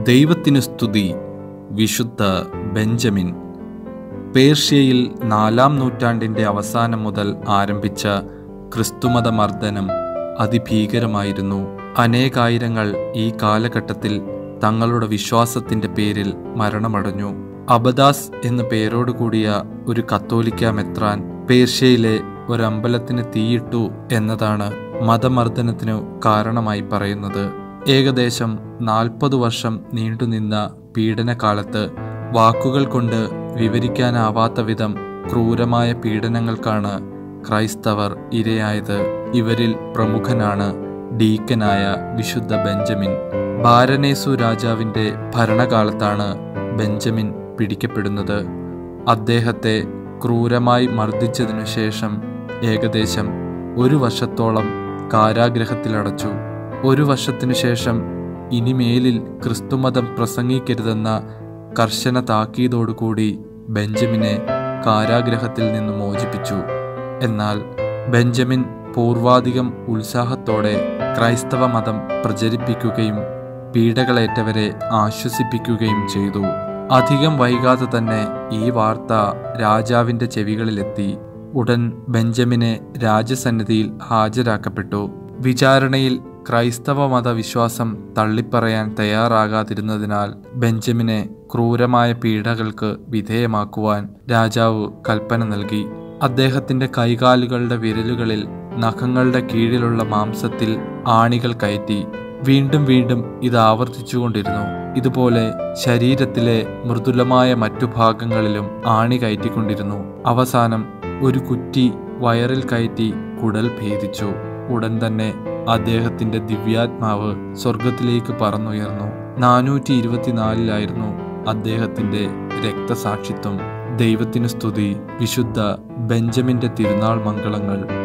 ദൈവത്തിനു സ്തുതി വിശുദ്ധ ബെഞ്ചമിൻ പേർഷ്യയിൽ നാലാം നൂറ്റാണ്ടിൻ്റെ അവസാനം മുതൽ ആരംഭിച്ച ക്രിസ്തുമത മർദ്ദനം അതിഭീകരമായിരുന്നു അനേകായിരങ്ങൾ ഈ കാലഘട്ടത്തിൽ തങ്ങളുടെ വിശ്വാസത്തിന്റെ പേരിൽ മരണമടഞ്ഞു അബദാസ് എന്ന പേരോട് കൂടിയ ഒരു കത്തോലിക്ക മെത്രാൻ പേർഷ്യയിലെ ഒരമ്പലത്തിന് തീയിട്ടു എന്നതാണ് മതമർദ്ദനത്തിനു കാരണമായി പറയുന്നത് ഏകദേശം നാൽപ്പത് വർഷം നീണ്ടുനിന്ന പീഡനകാലത്ത് വാക്കുകൾ കൊണ്ട് വിവരിക്കാനാവാത്ത വിധം ക്രൂരമായ പീഡനങ്ങൾക്കാണ് ക്രൈസ്തവർ ഇരയായത് ഇവരിൽ പ്രമുഖനാണ് ഡീക്കനായ വിശുദ്ധ ബെഞ്ചമിൻ ബാരനേസു രാജാവിന്റെ ഭരണകാലത്താണ് ബെഞ്ചമിൻ പിടിക്കപ്പെടുന്നത് അദ്ദേഹത്തെ ക്രൂരമായി മർദ്ദിച്ചതിനു ശേഷം ഏകദേശം ഒരു വർഷത്തോളം കാരാഗ്രഹത്തിലടച്ചു ഒരു വർഷത്തിനു ശേഷം ഇനിമേലിൽ ക്രിസ്തുമതം പ്രസംഗിക്കരുതെന്ന കർശന താക്കീതോടുകൂടി ബെഞ്ചമിനെ കാരാഗ്രഹത്തിൽ നിന്ന് മോചിപ്പിച്ചു എന്നാൽ ബെഞ്ചമിൻ പൂർവാധികം ഉത്സാഹത്തോടെ ക്രൈസ്തവ മതം പ്രചരിപ്പിക്കുകയും പീഡകളേറ്റവരെ ആശ്വസിപ്പിക്കുകയും ചെയ്തു അധികം വൈകാതെ തന്നെ ഈ വാർത്ത രാജാവിന്റെ ചെവികളിലെത്തി ഉടൻ ബെഞ്ചമിനെ രാജസന്നിധിയിൽ ഹാജരാക്കപ്പെട്ടു വിചാരണയിൽ ക്രൈസ്തവ മതവിശ്വാസം തള്ളിപ്പറയാൻ തയ്യാറാകാതിരുന്നതിനാൽ ബെഞ്ചമിനെ ക്രൂരമായ പീഡകൾക്ക് വിധേയമാക്കുവാൻ രാജാവ് കൽപ്പന നൽകി അദ്ദേഹത്തിന്റെ കൈകാലുകളുടെ വിരലുകളിൽ നഖങ്ങളുടെ കീഴിലുള്ള മാംസത്തിൽ ആണികൾ കയറ്റി വീണ്ടും വീണ്ടും ഇത് ആവർത്തിച്ചുകൊണ്ടിരുന്നു ഇതുപോലെ ശരീരത്തിലെ മൃദുലമായ മറ്റു ഭാഗങ്ങളിലും ആണി കയറ്റിക്കൊണ്ടിരുന്നു അവസാനം ഒരു കുറ്റി വയറിൽ കയറ്റി കുടൽ ഭേദിച്ചു ഉടൻ തന്നെ അദ്ദേഹത്തിന്റെ ദിവ്യാത്മാവ് സ്വർഗത്തിലേക്ക് പറന്നുയർന്നു നാനൂറ്റി ഇരുപത്തിനാലിലായിരുന്നു അദ്ദേഹത്തിന്റെ രക്തസാക്ഷിത്വം ദൈവത്തിനു സ്തുതി വിശുദ്ധ ബെഞ്ചമിന്റെ തിരുനാൾ മംഗളങ്ങൾ